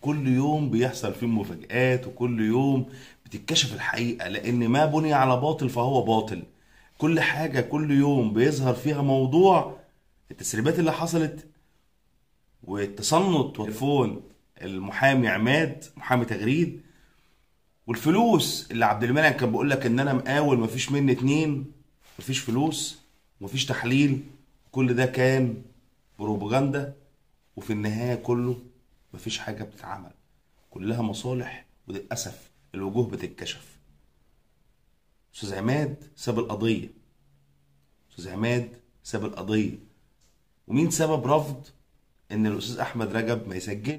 كل يوم بيحصل فيه مفاجآت وكل يوم بتتكشف الحقيقة لأن ما بني على باطل فهو باطل كل حاجة كل يوم بيظهر فيها موضوع التسريبات اللي حصلت والتصنت وتليفون المحامي عماد محامي تغريد والفلوس اللي عبد المنعم كان بيقول لك ان انا مقاول مفيش مني اتنين مفيش فلوس مفيش تحليل كل ده كان بروباجندا وفي النهاية كله مفيش حاجة بتتعمل كلها مصالح وللأسف الوجوه بتتكشف أستاذ عماد ساب القضية أستاذ عماد ساب القضية ومين سبب رفض إن الأستاذ أحمد رجب ما يسجل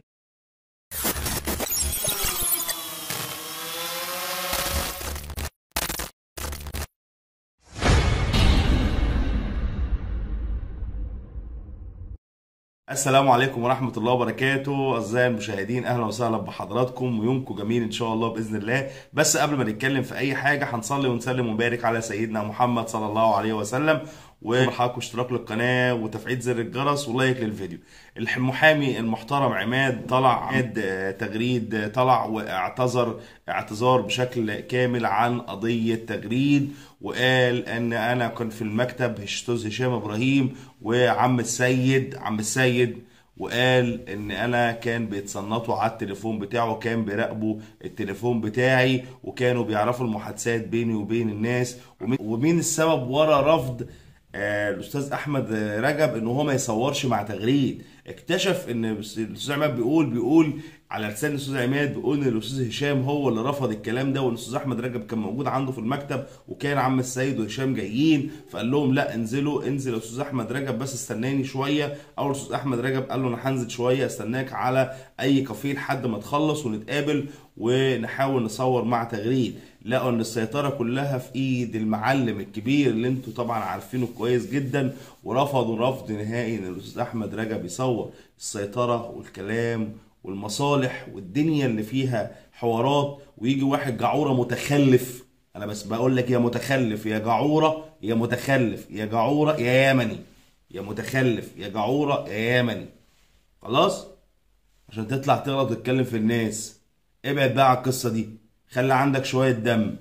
السلام عليكم ورحمة الله وبركاته أعزائي المشاهدين أهلا وسهلا بحضراتكم ويومكم جميل إن شاء الله بإذن الله بس قبل ما نتكلم في أي حاجة هنصلي ونسلم ونبارك على سيدنا محمد صلى الله عليه وسلم وحضرتك اشتراك للقناة وتفعيل زر الجرس ولايك للفيديو المحامي المحترم عماد طلع عماد آه، تغريد آه، طلع واعتذر اعتذار بشكل كامل عن قضية تغريد وقال ان انا كنت في المكتب استاذ هشام ابراهيم وعم السيد عم السيد وقال ان انا كان بيتصنتوا على التليفون بتاعه كان بيراقبوا التليفون بتاعي وكانوا بيعرفوا المحادثات بيني وبين الناس ومين- ومين السبب ورا رفض آه، الاستاذ احمد رجب ان هو ما يصورش مع تغريد اكتشف ان الاستاذ عماد بيقول بيقول على لسان الاستاذ عماد بيقول ان الاستاذ هشام هو اللي رفض الكلام ده والاستاذ احمد رجب كان موجود عنده في المكتب وكان عم السيد وهشام جايين فقال لهم لا انزلوا انزل يا استاذ احمد رجب بس استناني شويه او الاستاذ احمد رجب قال له انا هنزل شويه استناك على اي كافيه لحد ما تخلص ونتقابل ونحاول نصور مع تغريد لقوا ان السيطره كلها في ايد المعلم الكبير اللي انتوا طبعا عارفينه كويس جدا ورفضوا رفض نهائي ان الاستاذ احمد رجب يصور السيطره والكلام والمصالح والدنيا اللي فيها حوارات ويجي واحد جعوره متخلف انا بس بقول لك يا متخلف يا جعوره يا متخلف يا جعوره يا يمني يا متخلف يا جعوره يا يمني خلاص عشان تطلع تغلط وتتكلم في الناس ابعد بقى على القصه دي خلي عندك شويه دم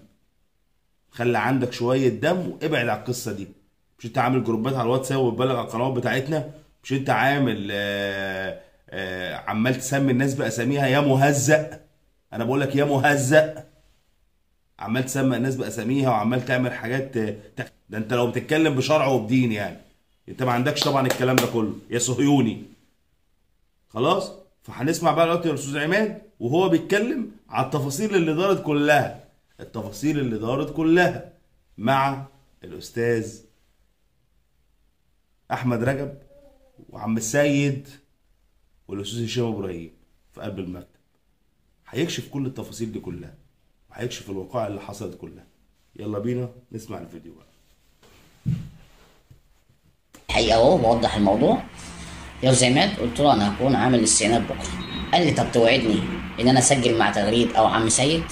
خلي عندك شويه دم وابعد على القصه دي مش انت عامل جروبات على الواتساب وتبلغ على القنوات بتاعتنا مش انت عامل آه آه عمال تسمي الناس باساميها يا مهزأ انا بقول لك يا مهزأ عمال تسمي الناس باساميها وعمال تعمل حاجات آه، تخ- ده انت لو بتتكلم بشرع وبدين يعني انت ما عندكش طبعا الكلام ده كله يا صهيوني خلاص فهنسمع بقى دلوقتي الاستاذ عماد وهو بيتكلم على التفاصيل اللي دارت كلها التفاصيل اللي دارت كلها مع الاستاذ احمد رجب وعم السيد والاستاذ هشام ابراهيم في قلب المكتب هيكشف كل التفاصيل دي كلها وهيكشف الوقائع اللي حصلت كلها يلا بينا نسمع الفيديو بقى الحقيقه اهو بوضح الموضوع يا استاذ عماد قلت له انا هكون عامل استئناف بكره قال لي طب توعدني ان انا اسجل مع تغريد او عم سيد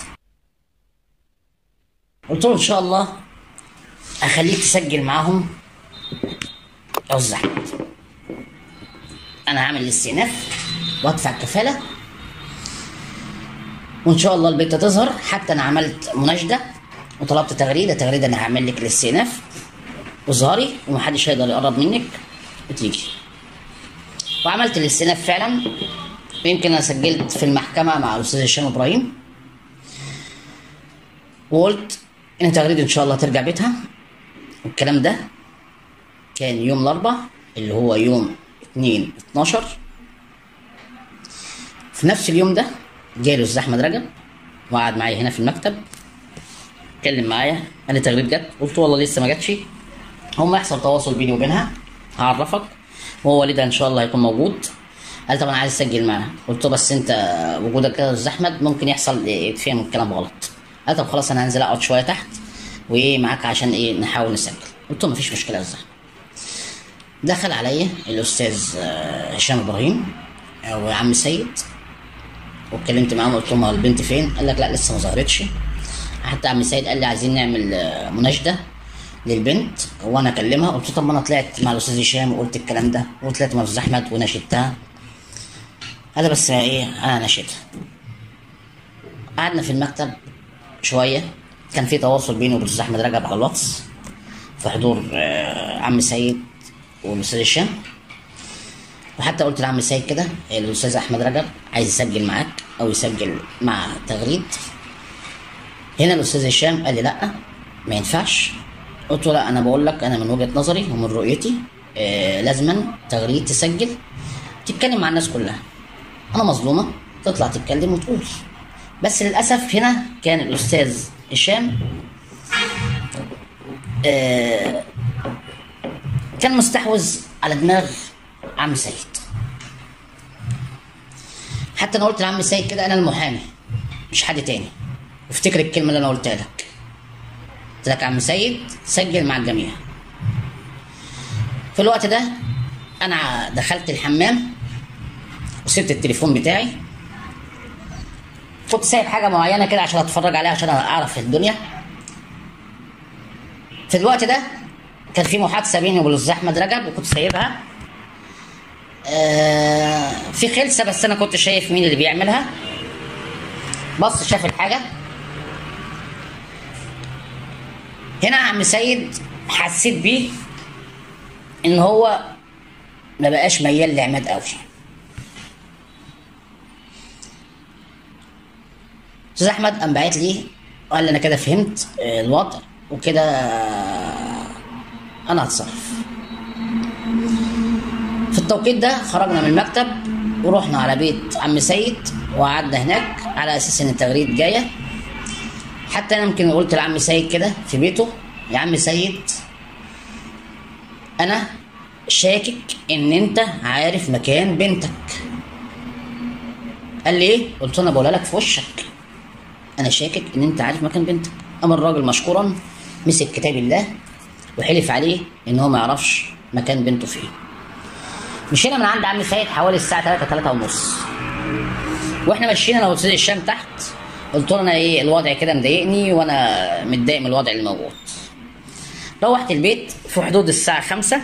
قلت له ان شاء الله اخليك تسجل معاهم يا استاذ احمد انا هعمل الاستئناف وادفع الكفاله وان شاء الله البنت تظهر حتى انا عملت مناشده وطلبت تغريده تغريده انا هعمل لك الاستئناف وظهري ومحدش هيقدر يقرب منك وتيجي وعملت الاستئناف فعلا ويمكن انا سجلت في المحكمه مع الاستاذ هشام ابراهيم وقلت ان تغريده ان شاء الله ترجع بيتها والكلام ده كان يوم الاربع اللي هو يوم 2 12 في نفس اليوم ده جاي الاستاذ احمد رجب وقعد معايا هنا في المكتب اتكلم معايا قال لي تغريد جت قلت له والله لسه ما جاتش هم يحصل تواصل بيني وبينها هعرفك وهو والدها ان شاء الله هيكون موجود قال طب انا عايز اسجل معاها قلت له بس انت وجودك كده يا استاذ احمد ممكن يحصل يتفهم الكلام غلط قال طب خلاص انا هنزل اقعد شويه تحت وايه معاك عشان ايه نحاول نسجل قلت له مفيش مشكله يا استاذ احمد دخل عليا الاستاذ آه، هشام ابراهيم او عم سيد واتكلمت معاهم قلت لهم هو البنت فين؟ قال لك لا لسه ما ظهرتش حتى عم سيد قال لي عايزين نعمل آه، مناشده للبنت وانا اكلمها قلت له طب ما انا طلعت مع الاستاذ هشام وقلت الكلام ده وطلعت مع الاستاذ احمد وناشدتها هذا بس ايه انا نشيتها قعدنا في المكتب شويه كان في تواصل بيني وبين الاستاذ احمد رجب على الواتس في حضور آه، عم سيد والاستاذ هشام وحتى قلت لعم سيد كده الاستاذ احمد رجب عايز يسجل معاك او يسجل مع تغريد هنا الاستاذ هشام قال لي لا ما ينفعش قلت له لا انا بقول لك انا من وجهه نظري ومن رؤيتي آه لازما تغريد تسجل تتكلم مع الناس كلها انا مظلومه تطلع تتكلم وتقول بس للاسف هنا كان الاستاذ هشام آه كان مستحوذ على دماغ عم سيد حتى انا قلت لعم سيد كده انا المحامي مش حد تاني وافتكر الكلمه اللي انا قلتها لك قلت لك يا عم سيد سجل مع الجميع في الوقت ده انا دخلت الحمام وسبت التليفون بتاعي كنت سايب حاجه معينه كده عشان اتفرج عليها عشان اعرف الدنيا في الوقت ده كان في محادثه بيني وبين الاستاذ احمد رجب وكنت سايبها آه في خلسه بس انا كنت شايف مين اللي بيعملها بص شاف الحاجه هنا عم سيد حسيت بيه ان هو ما بقاش ميال لعماد قوي استاذ احمد قام باعت لي قال لي انا كده فهمت آه، الوضع وكده آه، انا هتصرف في التوقيت ده خرجنا من المكتب ورحنا على بيت عم سيد وقعدنا هناك على اساس ان التغريد جايه حتى انا يمكن قلت لعم سيد كده في بيته يا عم سيد انا شاكك ان انت عارف مكان بنتك قال لي ايه قلت له انا بقولها لك في وشك انا شاكك ان انت عارف مكان بنتك اما الراجل مشكورا مسك كتاب الله وحلف عليه ان هو ما يعرفش مكان بنته فين مشينا من عند عم سيد حوالي الساعه 3 3 ونص واحنا ماشيين انا والاستاذ هشام تحت قلت له انا ايه الوضع كده مضايقني وانا متضايق من الوضع اللي موجود روحت البيت في حدود الساعه 5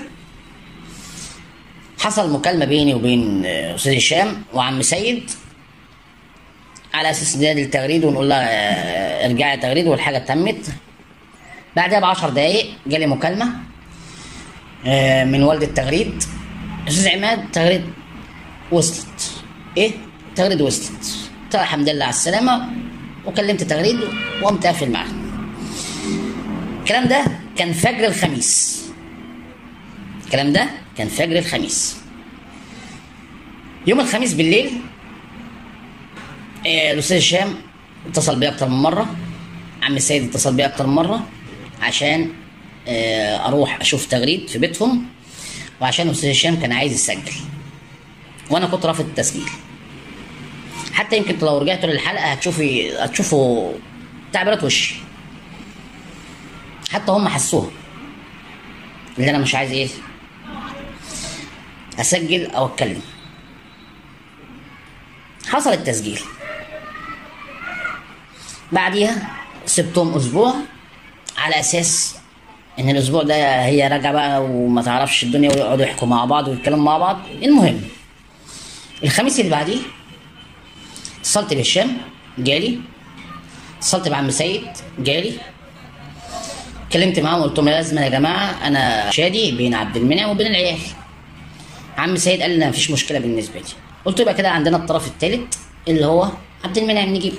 حصل مكالمه بيني وبين آه، استاذ هشام وعم سيد على اساس نادي التغريد ونقول لها آه، ارجعي تغريد والحاجه تمت بعدها ب 10 دقايق جالي مكالمه آه، من والد التغريد استاذ عماد تغريد وصلت ايه تغريد وصلت قلت لها الحمد لله على السلامه وكلمت تغريد وقمت قافل معاه الكلام ده كان فجر الخميس الكلام ده كان فجر الخميس يوم الخميس بالليل آه، الاستاذ هشام اتصل بي اكتر من مره عم السيد اتصل بي اكتر من مره عشان آه، اروح اشوف تغريد في بيتهم وعشان الاستاذ هشام كان عايز يسجل وانا كنت رافض التسجيل حتى يمكن لو رجعتوا للحلقه هتشوفي هتشوفوا تعبيرات وشي حتى هم حسوها اللي انا مش عايز ايه اسجل او اتكلم حصل التسجيل بعديها سبتهم اسبوع على اساس ان الاسبوع ده هي راجعه بقى وما تعرفش الدنيا ويقعدوا يحكوا مع بعض ويتكلموا مع بعض المهم الخميس اللي بعديه اتصلت بهشام جالي اتصلت بعم سيد جالي اتكلمت معاهم وقلت لهم لازم يا جماعه انا شادي بين عبد المنعم وبين العيال عم سيد قال لي مفيش مشكله بالنسبه لي قلت له يبقى كده عندنا الطرف الثالث اللي هو عبد المنعم نجيبه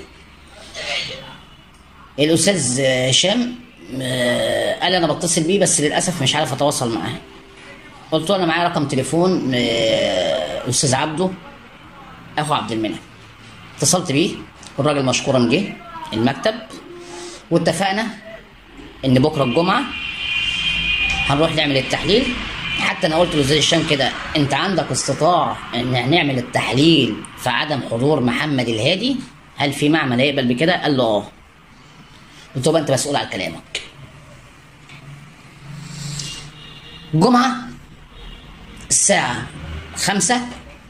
الاستاذ هشام آه، قال انا بتصل بيه بس للاسف مش عارف اتواصل معاه قلت له انا معايا رقم تليفون آه، الاستاذ عبده اخو عبد المنعم اتصلت بيه والراجل مشكورا جه المكتب واتفقنا ان بكره الجمعه هنروح نعمل التحليل حتى انا قلت لاستاذ هشام كده انت عندك استطاعه ان نعمل التحليل في عدم حضور محمد الهادي هل في معمل هيقبل بكده قال له اه قلت له بقى انت مسؤول عن كلامك الجمعه الساعه خمسة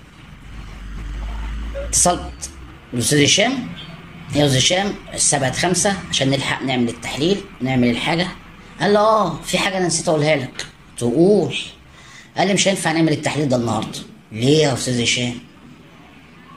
اتصلت بالاستاذ هشام يا استاذ هشام الساعه بقت خمسة عشان نلحق نعمل التحليل ونعمل الحاجه قال له اه في حاجه انا نسيت اقولها لك تقول قال لي مش هينفع نعمل التحليل ده النهارده ليه يا استاذ هشام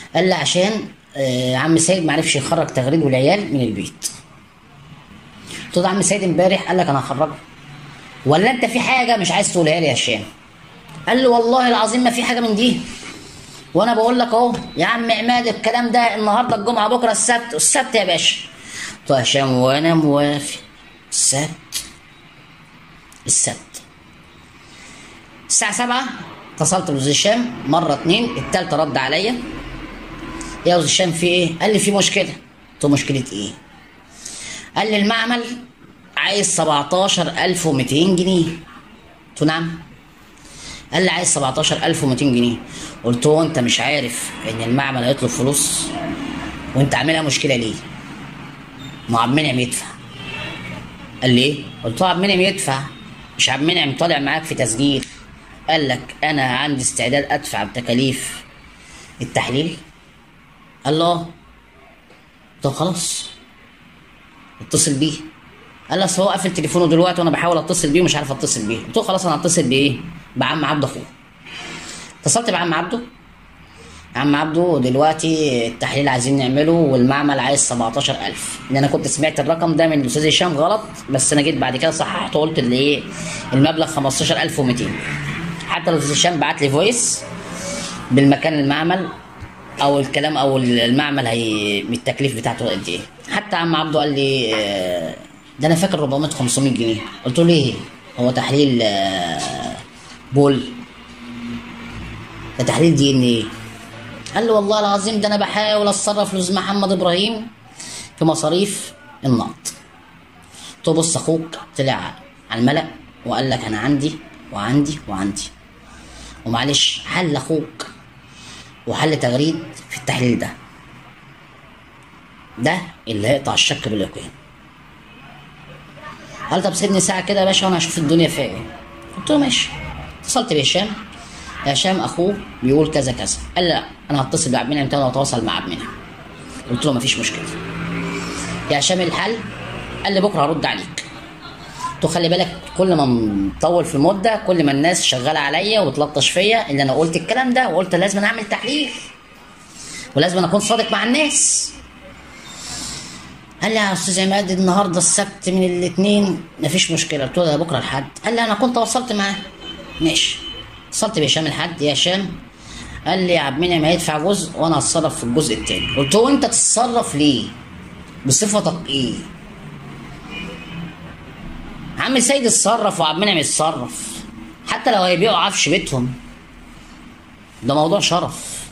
قال لي عشان آه عم سيد ما عرفش يخرج تغريد والعيال من البيت قلت له ده عم سيد امبارح قال لك انا هخرجه ولا انت في حاجه مش عايز تقولها لي يا هشام قال لي والله العظيم ما في حاجه من دي وانا بقول لك اهو يا عم عماد الكلام ده النهارده الجمعه بكره السبت السبت يا باشا قلت له يا هشام وانا موافق السبت السبت الساعة سبعة اتصلت بأستاذ هشام مرة اتنين التالتة رد عليا يا أستاذ هشام في إيه؟ قال لي في مشكلة قلت له مشكلة إيه؟ قال لي المعمل عايز 17200 جنيه قلت له نعم قال لي عايز 17200 جنيه قلت له انت مش عارف ان المعمل هيطلب فلوس وانت عاملها مشكله ليه ما عبد المنعم يدفع قال لي ايه قلت له عبد المنعم يدفع مش عبد المنعم طالع معاك في تسجيل قال لك انا عندي استعداد ادفع بتكاليف التحليل قال له اه طب خلاص اتصل بيه قال لي اصل هو قافل تليفونه دلوقتي وانا بحاول اتصل بيه ومش عارف اتصل بيه قلت له خلاص انا هتصل بايه بعم عبده اخوه اتصلت بعم عبده عم عبده دلوقتي التحليل عايزين نعمله والمعمل عايز 17000 ان انا كنت سمعت الرقم ده من الاستاذ هشام غلط بس انا جيت بعد كده صححت وقلت اللي ايه المبلغ 15200 حتى الاستاذ هشام بعت لي فويس بالمكان المعمل او الكلام او المعمل هي التكليف بتاعته قد ايه حتى عم عبده قال لي آه، ده انا فاكر 400 500 جنيه قلت له ليه هو تحليل آه، بول ده تحليل دي ان ايه قال له والله العظيم ده انا بحاول اتصرف لاستاذ محمد ابراهيم في مصاريف النقد قلت له بص اخوك طلع على الملأ وقال لك انا عندي وعندي وعندي ومعلش حل اخوك وحل تغريد في التحليل ده ده اللي هيقطع الشك باليقين قال طب سيبني ساعة كده يا باشا وانا هشوف الدنيا فيها ايه قلت له ماشي اتصلت بهشام يا هشام اخوه بيقول كذا كذا قال لا انا هتصل بعبد المنعم تاني واتواصل مع عبد المنعم قلت له مفيش مشكله يا هشام الحل قال لي بكره هرد عليك قلت له خلي بالك كل ما نطول في المده كل ما الناس شغاله عليا وتلطش فيا ان انا قلت الكلام ده وقلت لازم أنا اعمل تحليل ولازم أنا اكون صادق مع الناس قال لي يا استاذ عماد النهارده السبت من الاثنين مفيش مشكله قلت له ده بكره الحد قال لي انا كنت وصلت معاه ماشي اتصلت بهشام الحد يا هشام قال لي يا عبد المنعم هيدفع جزء وانا هتصرف في الجزء التاني قلت له انت تتصرف ليه بصفتك ايه عم سيد اتصرف وعبد المنعم يتصرف حتى لو هيبيعوا عفش بيتهم ده موضوع شرف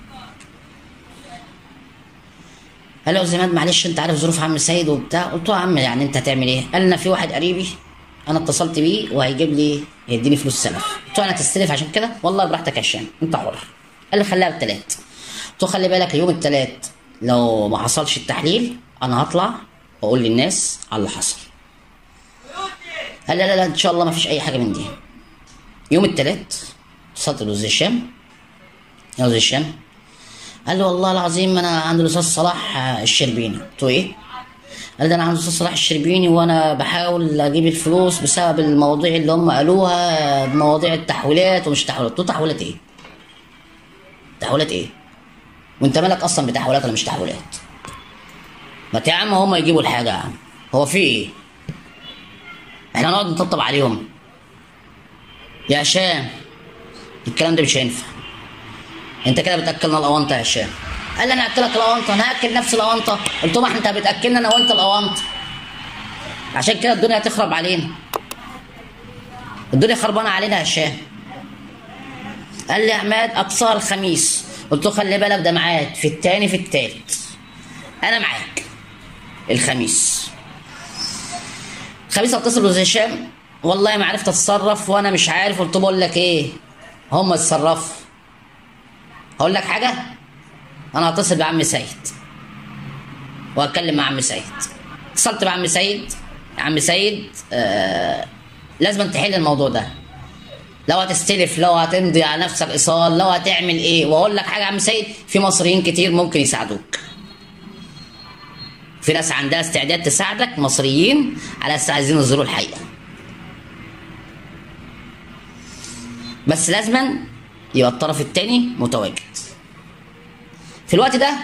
قال له يا زماد معلش انت عارف ظروف عم سيد وبتاع قلت له يا عم يعني انت هتعمل ايه؟ قال لنا في واحد قريبي انا اتصلت بيه وهيجيب لي يديني فلوس سلف قلت له انا تستلف عشان كده والله براحتك يا هشام انت حر قال لي خليها التلات قلت له خلي بالك يوم التلات لو ما حصلش التحليل انا هطلع واقول للناس على اللي حصل قال لا لا لا ان شاء الله ما فيش اي حاجه من دي يوم التلات اتصلت بالاستاذ هشام يا استاذ هشام قال لي والله العظيم انا عند الاستاذ صلاح آه، الشربيني قلت له ايه قال لي انا عند الاستاذ صلاح الشربيني وانا بحاول اجيب الفلوس بسبب المواضيع اللي هم قالوها مواضيع التحويلات ومش تحويلات قلت له تحويلات ايه تحويلات ايه وانت مالك اصلا بتحويلات ولا مش تحويلات ما يا عم هم يجيبوا الحاجه يا عم هو في ايه احنا نقعد نطبطب عليهم يا هشام الكلام ده مش هينفع انت كده بتاكلنا الاونطه يا هشام قال لي انا اكلك الاونطه انا هاكل نفس الاونطه قلت له ما انت بتاكلنا انا وانت الاونطه عشان كده الدنيا هتخرب علينا الدنيا خربانه علينا يا هشام قال لي يا عماد اقصاها الخميس قلت له خلي بالك ده ميعاد في التاني في التالت انا معاك الخميس الخميس اتصل بأستاذ هشام والله ما عرفت اتصرف وانا مش عارف قلت له بقول لك ايه هم اتصرفوا هقول لك حاجه انا هتصل بعم سيد واتكلم مع عم سيد اتصلت بعم سيد عم سيد آه لازم تحل الموضوع ده لو هتستلف لو هتمضي على نفسك ايصال لو هتعمل ايه واقول لك حاجه يا عم سيد في مصريين كتير ممكن يساعدوك في ناس عندها استعداد تساعدك مصريين على اساس عايزين يظهروا الحقيقه بس لازما يبقى الطرف التاني متواجد في الوقت ده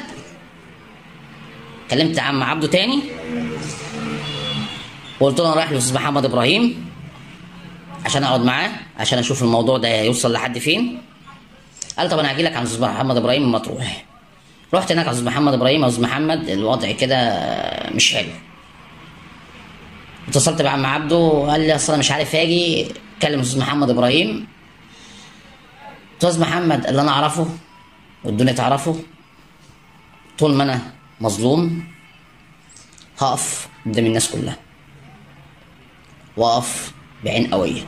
كلمت عم عبده تاني وقلت له انا رايح لاستاذ محمد ابراهيم عشان اقعد معاه عشان اشوف الموضوع ده يوصل لحد فين قال طب انا هاجي لك عند استاذ محمد ابراهيم لما تروح رحت هناك على استاذ محمد ابراهيم يا استاذ محمد الوضع كده مش حلو اتصلت بعم عبده قال لي اصل انا مش عارف اجي كلم استاذ محمد ابراهيم استاذ محمد اللي انا اعرفه والدنيا تعرفه طول ما انا مظلوم هقف قدام الناس كلها واقف بعين قويه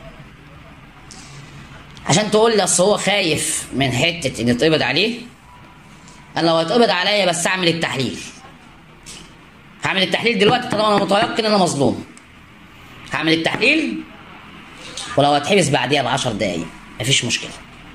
عشان تقول لي اصل هو خايف من حته ان يتقبض عليه انا لو هيتقبض عليا بس اعمل التحليل هعمل التحليل دلوقتي طالما انا متيقن ان انا مظلوم هعمل التحليل ولو هتحبس بعديها ب 10 دقايق مفيش مشكله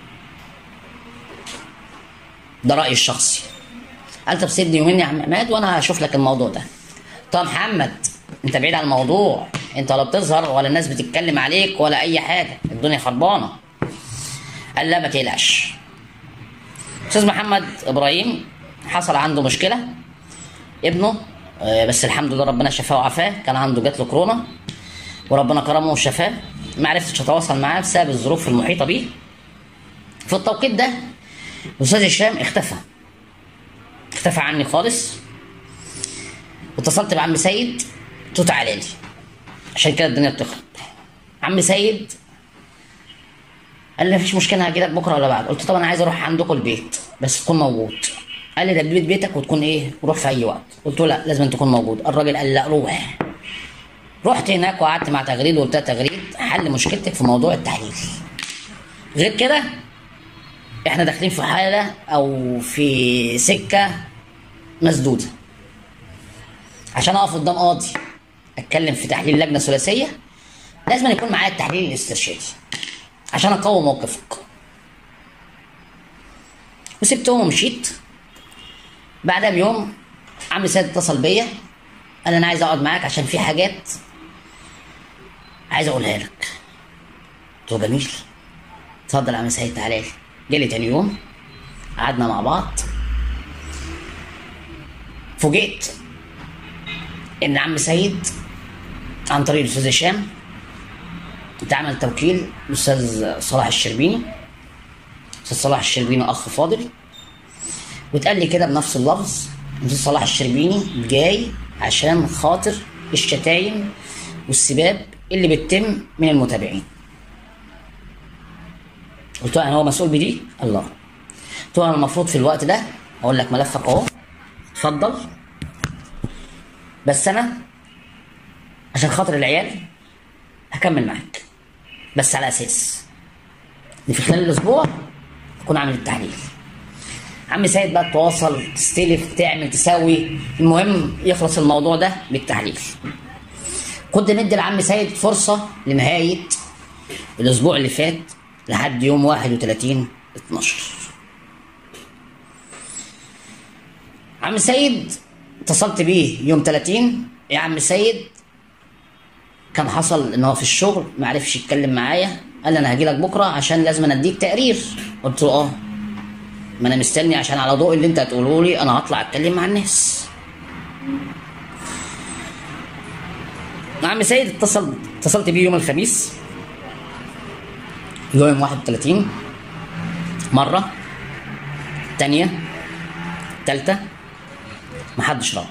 ده رايي الشخصي قال طب سيبني يومين يا عم عماد وانا هشوف لك الموضوع ده طب محمد انت بعيد عن الموضوع انت ولا بتظهر ولا الناس بتتكلم عليك ولا اي حاجه الدنيا خربانه قال لا ما تقلقش استاذ محمد ابراهيم حصل عنده مشكله ابنه آه، بس الحمد لله ربنا شفاه وعافاه كان عنده جات له كورونا وربنا كرمه وشفاه ما عرفتش اتواصل معاه بسبب الظروف المحيطه بيه في التوقيت ده الاستاذ هشام اختفى اختفى عني خالص واتصلت بعم سيد قلت له تعالى لي عشان كده الدنيا بتخرب عم سيد قال لي مفيش مشكله هجيلك بكره ولا بعد قلت طب انا عايز اروح عندكم البيت بس تكون موجود قال لي ده البيت بيتك وتكون ايه روح في اي وقت قلت له لا لازم تكون موجود الراجل قال لا روح رحت هناك وقعدت مع تغريد وقلت لها تغريد حل مشكلتك في موضوع التحليل غير كده احنا داخلين في حاله او في سكه مسدوده عشان اقف قدام قاضي اتكلم في تحليل لجنه ثلاثيه لازم يكون معايا التحليل الاسترشادي عشان اقوي موقفك وسبتهم ومشيت بعدها بيوم عم سيد اتصل بيا قال انا عايز اقعد معاك عشان في حاجات عايز اقولها لك قلت له جميل اتفضل يا عم سيد تعالى لي جالي تاني يوم قعدنا مع بعض فوجئت ان عم سيد عن طريق الاستاذ هشام اتعمل توكيل الاستاذ صلاح الشربيني استاذ صلاح الشربيني اخ فاضل واتقال لي كده بنفس اللفظ الاستاذ صلاح الشربيني جاي عشان خاطر الشتايم والسباب اللي بتتم من المتابعين قلت له يعني هو مسؤول بدي الله قلت له انا المفروض في الوقت ده اقول لك ملفك اهو اتفضل بس انا عشان خاطر العيال هكمل معاك بس على اساس ان في خلال الاسبوع اكون عامل التحليل عم سيد بقى تواصل تستلف تعمل تسوي المهم يخلص الموضوع ده بالتحليل كنت مدي لعم سيد فرصة لنهاية الأسبوع اللي فات لحد يوم 31 12 عم سيد اتصلت بيه يوم 30 يا عم سيد كان حصل ان هو في الشغل ما عرفش يتكلم معايا قال لي انا هاجي لك بكره عشان لازم اديك تقرير قلت له اه ما انا مستني عشان على ضوء اللي انت هتقوله لي انا هطلع اتكلم مع الناس عم سيد اتصل اتصلت بيه يوم الخميس يوم 31 مرة تانية تالتة محدش رد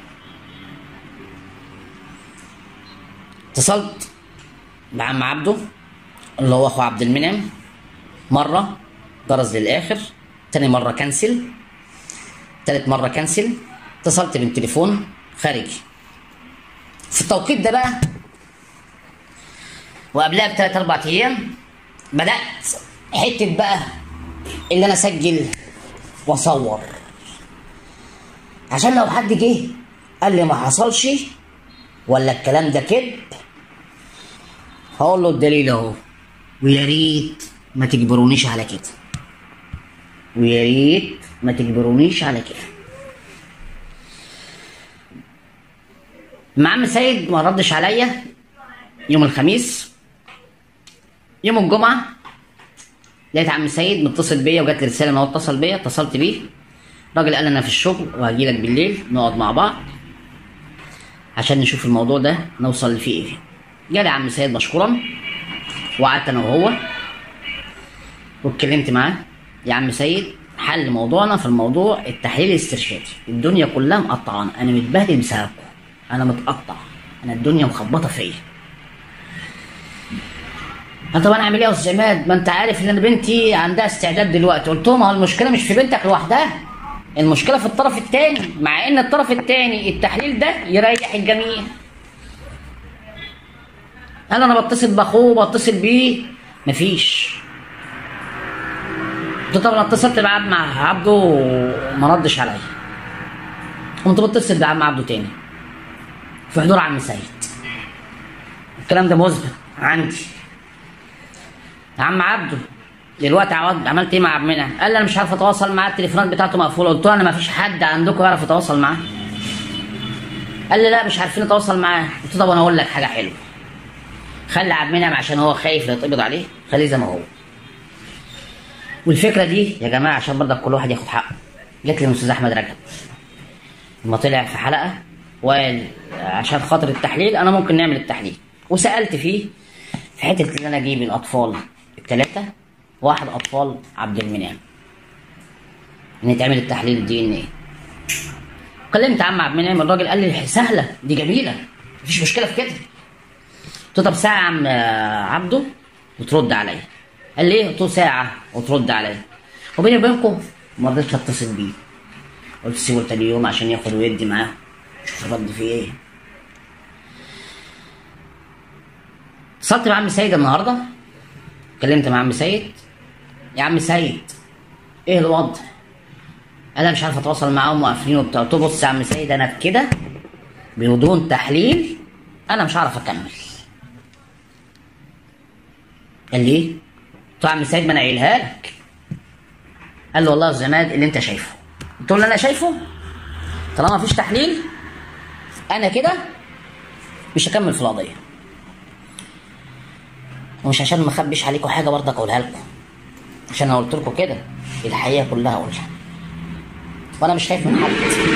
اتصلت بعم عبده اللي هو اخو عبد المنعم مرة جرس للآخر تاني مرة كنسل تالت مرة كنسل اتصلت بالتليفون خارجي في التوقيت ده بقى وقبلها بثلاث اربع ايام بدات حته بقى اللي انا اسجل واصور عشان لو حد جه قال لي ما حصلش ولا الكلام ده كذب هقول له الدليل اهو ويا ريت ما تجبرونيش على كده ويا ريت ما تجبرونيش على كده مع عم سيد ما ردش عليا يوم الخميس يوم الجمعة لقيت عم سيد متصل بيا وجات لي رسالة ان هو اتصل بيا اتصلت بيه الراجل قال انا في الشغل وهجيلك بالليل نقعد مع بعض عشان نشوف الموضوع ده نوصل فيه ايه جالي عم سيد مشكورا وقعدت انا وهو واتكلمت معاه يا عم سيد حل موضوعنا في الموضوع التحليل الاسترشادي الدنيا كلها مقطعانه انا متبهدل بسببكم انا متقطع انا الدنيا مخبطه فيا قال طب انا اعمل ايه يا استاذ عماد ما انت عارف ان انا بنتي عندها استعداد دلوقتي قلت لهم هو المشكله مش في بنتك لوحدها المشكله في الطرف الثاني مع ان الطرف الثاني التحليل ده يريح الجميع قال انا بتصل باخوه بتصل بيه مفيش قلت طب انا اتصلت مع مع عبده وما ردش عليا قمت بتصل بعم عبده تاني في حضور عم سيد الكلام ده مثبت عندي يا عم عبده دلوقتي عوض عملت ايه مع عم منعم؟ قال لي انا مش عارف اتواصل معاه التليفونات بتاعته مقفوله قلت له انا ما فيش حد عندكم يعرف يتواصل معاه قال لي لا مش عارفين نتواصل معاه قلت له طب انا اقول لك حاجه حلوه خلي عبد المنعم عشان هو خايف لا يتقبض عليه خليه زي ما هو والفكره دي يا جماعه عشان برضك كل واحد ياخد حقه جت لي من الاستاذ احمد رجب لما طلع في حلقه وقال عشان خاطر التحليل انا ممكن نعمل التحليل وسالت فيه في حته ان انا اجيب الاطفال الثلاثه واحد اطفال عبد المنعم ان يتعمل التحليل الدي ان ايه كلمت عم عبد المنعم الراجل قال لي سهله دي جميله مفيش مشكله في كده قلت له طب ساعه يا عم عبده وترد عليا قال لي ايه قلت له ساعه وترد عليا وبيني وبينكم ما رضيتش اتصل بيه قلت سيبه تاني يوم عشان ياخد ويدي معاه شوف الرد فيه ايه اتصلت مع عم سيد النهارده اتكلمت مع عم سيد يا عم سيد ايه الوضع قال انا مش عارف اتواصل معاهم وقافلين وبتاع قلت له بص يا عم سيد انا بكده بدون تحليل انا مش هعرف اكمل قال لي ايه؟ قلت له يا عم سيد ما انا قايلها لك قال له والله يا زماد اللي انت شايفه قلت له اللي انا شايفه طالما مفيش تحليل انا كده مش هكمل في القضيه ومش عشان ما اخبيش عليكم حاجه برضك اقولها لكم عشان انا قلت لكم كده الحقيقه كلها اقولها وانا مش خايف من حد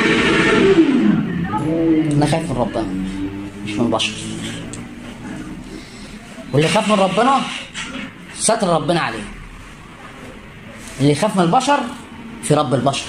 انا خايف من ربنا مش من البشر واللي خاف من ربنا ستر ربنا عليه اللي يخاف من البشر في رب البشر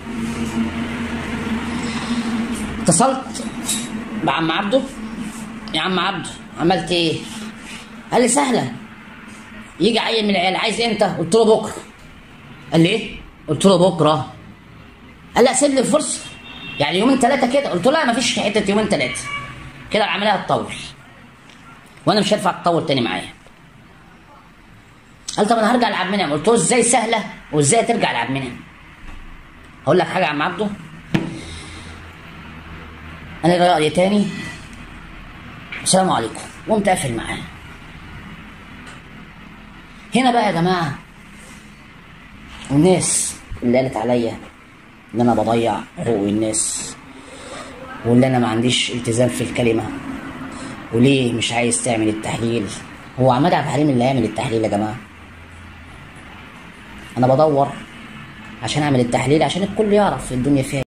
اتصلت بعم عبده يا عم عبده عملت ايه قال لي سهله يجي عيل من العيال عايز امتى قلت له بكره قال لي ايه قلت له بكره قال لا سيب لي الفرصه يعني يومين ثلاثه كده قلت له لا مفيش حته يومين ثلاثه كده العمليه هتطول وانا مش هينفع تطول تاني معايا قال طب انا هرجع لعبد منعم قلت له ازاي سهله وازاي ترجع لعبد منعم هقول لك حاجه يا عم عبده انا ليا راي تاني السلام عليكم وقمت قافل معاه هنا بقى يا جماعه الناس اللي قالت عليا ان انا بضيع حقوق الناس واللي انا ما عنديش التزام في الكلمه وليه مش عايز تعمل التحليل هو عماد عبد الحليم اللي هيعمل التحليل يا جماعه انا بدور عشان اعمل التحليل عشان الكل يعرف الدنيا فيها